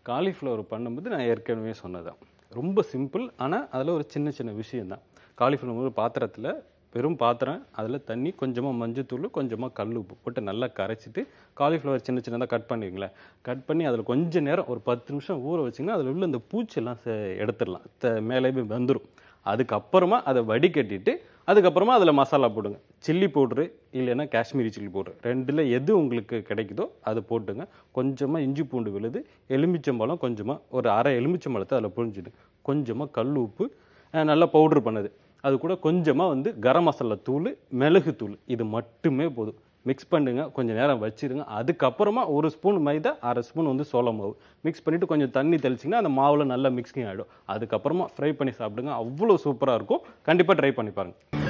cauliflower பண்ணும்போது நான் ஏற்கனவே சொன்னதான் ரொம்ப சிம்பிள் ஆனால் அதில் ஒரு சின்ன சின்ன விஷயம்தான் காலிஃப்ளவர் ஒரு பாத்திரத்தில் வெறும் பாத்திரம் அதில் தண்ணி கொஞ்சமாக மஞ்சத்தூள் கொஞ்சமாக கல் உப்பு போட்டு நல்லா கரைச்சிட்டு காலிஃப்ளவர் சின்ன சின்னதாக கட் பண்ணுவீங்களேன் கட் பண்ணி அதில் கொஞ்ச நேரம் ஒரு பத்து நிமிஷம் ஊற வச்சிங்கன்னா அதில் உள்ள இந்த பூச்செல்லாம் சே- எடுத்துடலாம் த- மேலே போய் வந்துடும் அதுக்கப்புறமா அதை வடிகட்டிட்டு அதுக்கப்புறமா அதில் மசாலா போடுங்க சில்லி பவுட்ரு இல்லைன்னா காஷ்மீரி சில்லி பவுட்ரு ரெண்டில் எது உங்களுக்கு கிடைக்குதோ அது போட்டுங்க கொஞ்சமாக இஞ்சி பூண்டு விழுது எலுமிச்சம்பழம் கொஞ்சமாக ஒரு அரை எலுமிச்சம்பழத்தை அதில் புழிஞ்சிடு கொஞ்சமாக கல் உப்பு அஹ், நல்லா பவுட்ரு பண்ணது அது கூட கொஞ்சமாக வந்து கரம் மசாலா தூள் மிளகு தூள் இது மட்டுமே போதும் மிக்ஸ் பண்ணுங்க கொஞ்சம் நேரம் வச்சிருங்க அதுக்கப்புறமா ஒரு ஸ்பூன் மைதா அரை ஸ்பூன் வந்து சோள மாவு மிக்ஸ் பண்ணிவிட்டு கொஞ்சம் தண்ணி தெளிச்சிங்கன்னா அந்த மாவில் நல்லா மிக்ஸிங் ஆகிடும் அதுக்கப்புறமா ஃப்ரை பண்ணி சாப்பிடுங்க அவ்வளோ சூப்பராக இருக்கும் கண்டிப்பாக ட்ரை பண்ணி பாருங்க